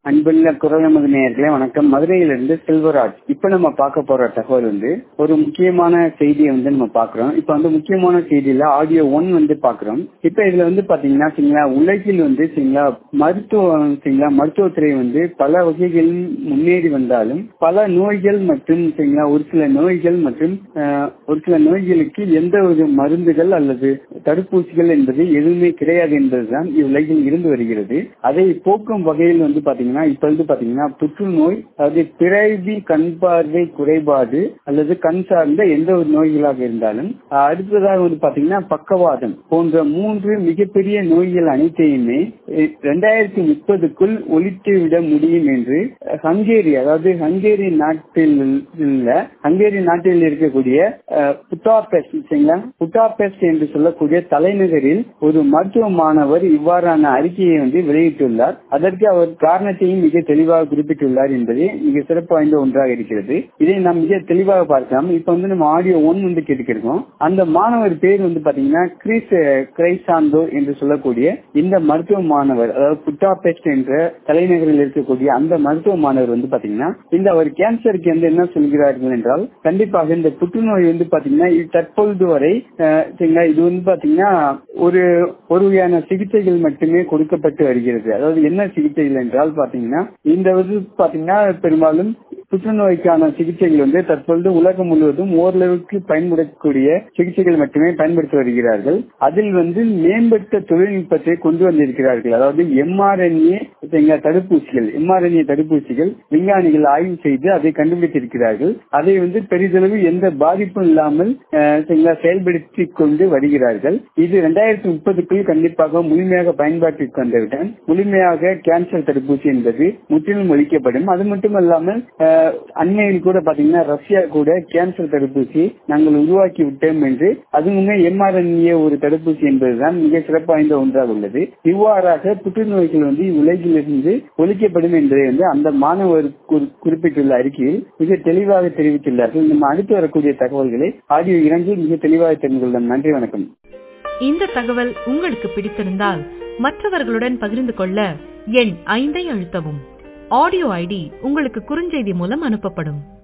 அன்புள்ள குரல் நமது நேயர்களே வணக்கம் மதுரையிலிருந்து செல்வராஜ் இப்ப நம்ம பார்க்க போற தகவல் வந்து ஒரு முக்கியமான செய்தியை வந்து நம்ம பாக்குறோம் இப்ப வந்து முக்கியமான செய்தியில ஆடியோ ஒன் வந்து பாக்குறோம் இப்ப இதுல வந்து பாத்தீங்கன்னா சரிங்களா உலகில் வந்து சரிங்களா மருத்துவம் சரிங்களா மருத்துவத்துறை வந்து பல வகைகளில் முன்னேறி வந்தாலும் பல நோய்கள் மற்றும் சரிங்களா ஒரு சில நோய்கள் மற்றும் அஹ், ஒரு சில நோய்களுக்கு எந்த ஒரு மருந்துகள் அல்லது தடுப்பூசிகள் என்பது எதுவுமே கிடையாது என்பதுதான் இவ்வுலகில் இருந்து வருகிறது அதை போக்கும் வகையில் வந்து பாத்தீங்கன்னா இப்ப வந்து பாத்தீங்கன்னா புற்றுநோய் அதாவது பிறவி கண் பார்வை குறைபாடு அல்லது கண் சார்ந்த எந்த ஒரு நோய்களாக இருந்தாலும் அஹ், அடுத்ததாக வந்து பாத்தீங்கன்னா பக்கவாதம் போன்ற மூன்று மிகப்பெரிய நோய்கள் அனைத்தையுமே இரண்டாயிரத்தி முப்பதுக்குள் ஒழித்து விட முடியும் என்று அஹ், ஹங்கேரி அதாவது ஹங்கேரி நாட்டில் உள்ள ஹங்கேரி நாட்டில் இருக்கக்கூடிய அஹ், புட்டாபெஸ்ட் சரிங்களா புட்டாபெஸ்ட் என்று சொல்லக்கூடிய தலைநகரில் ஒரு மருத்துவ மாணவர் இவ்வாறான அறிக்கையை வந்து வெளியிட்டுள்ளார் அதற்கு அவர் காரணத்தையும் மிக தெளிவாக குறிப்பிட்டுள்ளார் என்பது மிக சிறப்பு வாய்ந்த ஒன்றாக இருக்கிறது இதை நாம் மிக தெளிவாக பார்க்கலாம் இப்ப வந்து நம்ம ஆடியோ ஒன் வந்து கேட்டுக்கிருக்கோம் அந்த மாணவர் பேர் வந்து பாத்தீங்கன்னா கிறிஸ் கிரைசாந்தோ என்று சொல்லக்கூடிய இந்த மருத்துவ மாணவர் அதாவது புட்டாபெஸ்ட் என்ற தலைநகரில் இருக்கக்கூடிய அந்த மருத்துவ மாணவர் வந்து பாத்தீங்கன்னா இந்த அவர் கேன்சருக்கு வந்து என்ன சொல்கிறார்கள் என்றால் கண்டிப்பாக இந்த புற்றுநோய் வந்து பாத்தீங்கன்னா இது தற்பொழுது வரை அஹ், சரிங்களா, இது வந்து பாத்தீங்கன்னா ஒரு ஒரு வகையான சிகிச்சைகள் மட்டுமே கொடுக்கப்பட்டு வருகிறது அதாவது என்ன சிகிச்சைகள் என்றால் பாத்தீங்கன்னா இந்த வந்து பாத்தீங்கன்னா பெரும்பாலும் புற்றுநோய்க்கான சிகிச்சைகள் வந்து தற்பொழுது உலகம் முழுவதும் ஓரளவுக்கு பயன்படக்கூடிய சிகிச்சைகள் மட்டுமே பயன்படுத்தி வருகிறார்கள் அதில் வந்து மேம்பட்ட தொழில்நுட்பத்தை கொண்டு வந்திருக்கிறார்கள் அதாவது எம்ஆர்என்ஏ தடுப்பூசிகள் எம்ஆர்என்ஏ தடுப்பூசிகள் விஞ்ஞானிகள் ஆய்வு செய்து அதை கண்டுபிடித்திருக்கிறார்கள் அதை வந்து பெரிதளவு எந்த பாதிப்பும் இல்லாமல் அஹ், சரிங்களா, செயல்படுத்திக் கொண்டு வருகிறார்கள் இது இரண்டாயிரத்தி முப்பதுக்குள் கண்டிப்பாக முழுமையாக பயன்பாட்டிற்கு வந்தவுடன் முழுமையாக கேன்சர் தடுப்பூசி என்பது முற்றிலும் ஒழிக்கப்படும் அது மட்டுமல்லாமல் அஹ், அண்மையில் கூட பாத்தீங்கன்னா ரஷ்யா கூட கேன்சர் தடுப்பூசி நாங்கள் உருவாக்கி விட்டோம் என்று அதுவுமே எம்ஆர்என்ஏ ஒரு தடுப்பூசி என்பதுதான் மிக சிறப்பு வாய்ந்த ஒன்றாக உள்ளது இவ்வாறாக புற்றுநோய்கள் வந்து உலகிலிருந்து ஒழிக்கப்படும் என்பதை வந்து அந்த மாணவர் குறி- குறிப்பிட்டுள்ள அறிக்கையில் மிக தெளிவாக தெரிவித்துள்ளார்கள் நம்ம அடுத்து வரக்கூடிய தகவல்களை ஆடியோ இரண்டில் மிக தெளிவாக தெரிந்து கொள்ளலாம் நன்றி வணக்கம் இந்த தகவல் உங்களுக்கு பிடித்திருந்தால் மற்றவர்களுடன் பகிர்ந்து கொள்ள எண் ஐந்தை அழுத்தவும் ஆடியோ ஐடி உங்களுக்கு குறுஞ்செய்தி மூலம் அனுப்பப்படும்